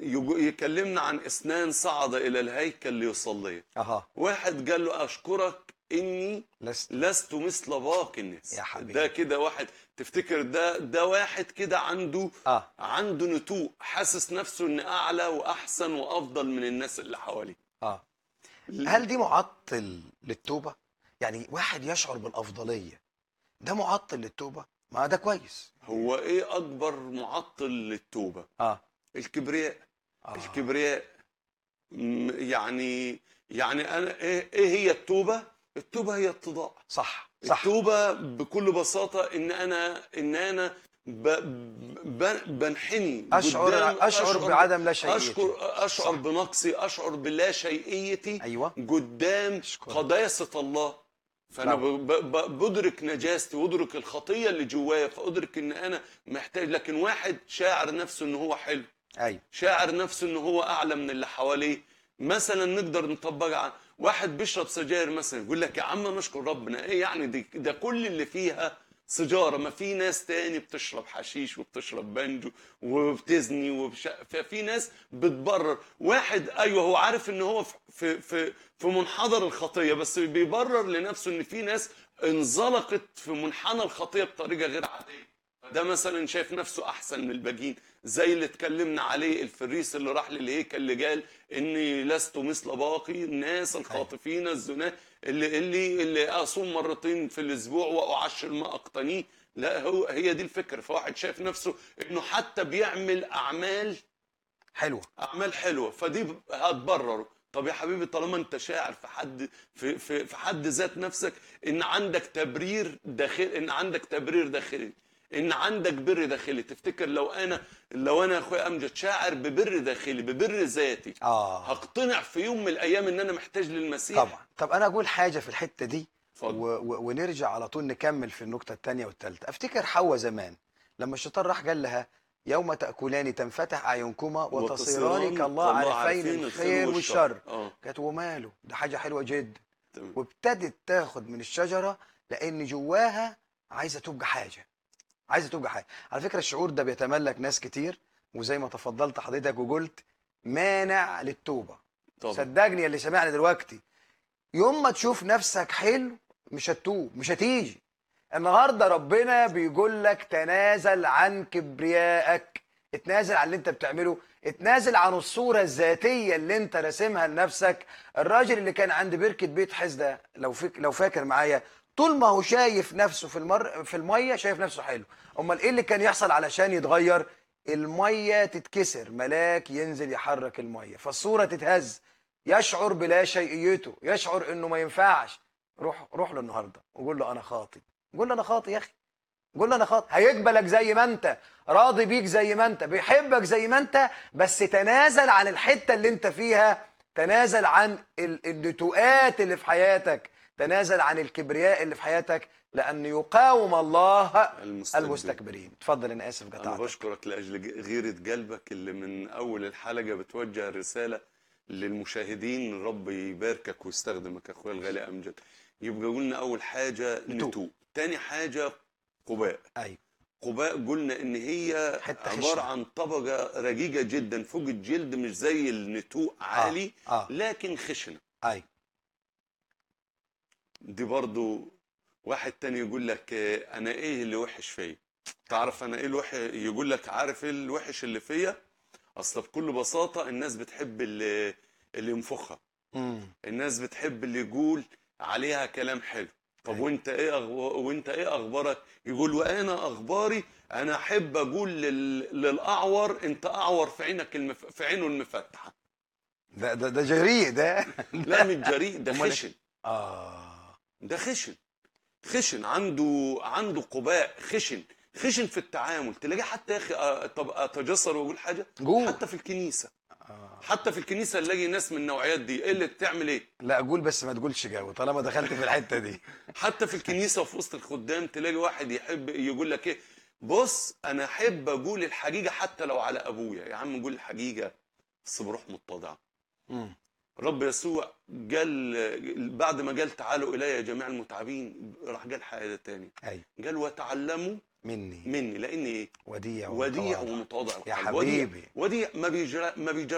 يجو- يكلمنا عن اثنان صعد الى الهيكل ليصلي اها واحد قال له اشكرك اني لست لست مثل باقي الناس يا حبيبي. ده كده واحد تفتكر ده ده واحد كده عنده اه عنده نتوء حاسس نفسه ان اعلى واحسن وافضل من الناس اللي حواليه اه هل دي معطل للتوبه يعني واحد يشعر بالافضليه ده معطل للتوبه ما ده كويس هو ايه اكبر معطل للتوبه اه الكبرياء آه. الكبرياء م- يعني يعني انا ايه إيه هي التوبه التوبه هي اتضاع صح صح التوبه بكل بساطه ان انا ان انا ب ب بنحني اشعر قدام- اشعر بعدم لا شيء اشعر اشعر صح. بنقصي اشعر بلا شيئيتي ايوه قدام أشكرك. قداسه الله فانا برافو. ب- ب- بدرك نجاستي وادرك الخطيه اللي جوايا فادرك ان انا محتاج لكن واحد شاعر نفسه ان هو حلو ايوه شاعر نفسه ان هو اعلى من اللي حواليه مثلا نقدر نطبقها على واحد بيشرب سجاير مثلا يقول لك يا عم نشكر ربنا ايه يعني دي ده كل اللي فيها سيجاره ما في ناس تاني بتشرب حشيش وبتشرب بانجو وبتزني وبش... ففي ناس بتبرر واحد ايوه هو عارف ان هو في في في, في منحدر الخطيه بس بيبرر لنفسه ان في ناس انزلقت في منحنى الخطيه بطريقه غير عاديه ده مثلا شايف نفسه احسن من الباقيين زي اللي اتكلمنا عليه الفريس اللي راح للهيكل اللي قال اني لست مثل باقي الناس الخاطفين الزناة اللي اللي اللي اصوم مرتين في الاسبوع واعشر ما اقتنيه لا هو هي دي الفكره فواحد شايف نفسه انه حتى بيعمل اعمال حلوه اعمال حلوه فدي هتبرره طب يا حبيبي طالما انت شاعر في حد في في في حد ذات نفسك ان عندك تبرير داخل ان عندك تبرير داخلي ان عندك بر داخلي تفتكر لو انا لو انا يا اخويا امجد شاعر ببر داخلي ببر ذاتي اه هقتنع في يوم من الايام ان انا محتاج للمسيح طبعا طب انا اقول حاجه في الحته دي و... اتفضل و... ونرجع على طول نكمل في النقطه الثانيه والثالثه افتكر حواء زمان لما الشيطان راح قال لها يوم تاكلان تنفتح اعينكما وتصيران كالله عارفين الخير والشر اه كانت وماله ده حاجه حلوه جدا تمام وابتدت تاخد من الشجره لان جواها عايزه تبقى حاجه عايزه تبقى حاجه على فكره الشعور ده بيتملك ناس كتير وزي ما تفضلت حضرتك وقلت مانع للتوبه طبعا صدقني اللي سمعني دلوقتي يوم ما تشوف نفسك حلو مش هتتوب مش هتيجي النهارده ربنا بيقول لك تنازل عن كبريائك اتنازل عن اللي انت بتعمله اتنازل عن الصورة الذاتية اللي انت راسمها لنفسك الراجل اللي كان عند بركة بيت حزدة لو فيك لو فاكر معايا طول ما هو شايف نفسه في المر في المية شايف نفسه حلو امال ايه اللي كان يحصل علشان يتغير المية تتكسر ملاك ينزل يحرك المية فالصورة تتهز يشعر بلا شيئيته يشعر انه ما ينفعش روح روح له النهارده وقول له انا خاطي قول له انا خاطي يا اخي قول له انا خاطي هيقبلك زي ما انت راضي بيك زي ما انت بيحبك زي ما انت بس تنازل عن الحته اللي انت فيها تنازل عن ال- النتوءات اللي في حياتك تنازل عن الكبرياء اللي في حياتك لان يقاوم الله المستكبر. المستكبرين اتفضل انا اسف أنا قطعتك بشكرك لأجل ج- غيرة قلبك اللي من أول الحلقة بتوجه رسالة للمشاهدين رب يباركك ويستخدمك يا أخويا الغالي أمجد يبقى قلنا أول حاجة نتوء. نتوء تاني حاجة قباء ايوه قباء قلنا إن هي حتة عبارة خشنة. عن طبقة رقيقة جدا فوق الجلد مش زي النتوء عالي اه لكن خشنة ايوه دي برضو واحد تاني يقول لك آه، انا ايه اللي وحش فيا تعرف انا ايه الوحش يقول لك عارف ايه الوحش اللي فيا اصل بكل بساطة الناس بتحب اللي اللي ينفخها امم الناس بتحب اللي يقول عليها كلام حلو طب أيوة. وانت ايه أغب... وانت ايه اخبارك يقول وانا اخباري انا احب اقول لل... للاعور انت اعور في عينك المف... في عينه المفتحه ده ده ده جريء ده لا مش جريء ده أمال إيه؟ خشن اه ده خشن خشن عنده عنده قباء خشن خشن في التعامل تلاقيه حتى يا اخي آه، طب اتجسر واقول حاجه قول حتى في الكنيسه آه. حتى في الكنيسه نلاقي ناس من النوعيات دي ايه اللي بتعمل ايه لا قول بس ما تقولش جو طالما دخلت في الحته دي حتى في الكنيسه وفي وسط الخدام تلاقي واحد يحب يقول لك ايه بص انا احب اقول الحقيقه حتى لو على ابويا يا عم قول الحقيقه بس بروح متضعه مم. رب يسوع قال بعد ما قال تعالوا الي يا جميع المتعبين راح قال حاجه تاني ايوه قال وتعلموا مني مني لاني ايه وديع وديع ومتواضع. ومتواضع يا القلب. وديع- حبيبي. وديع ما بيجرى ما بيجرى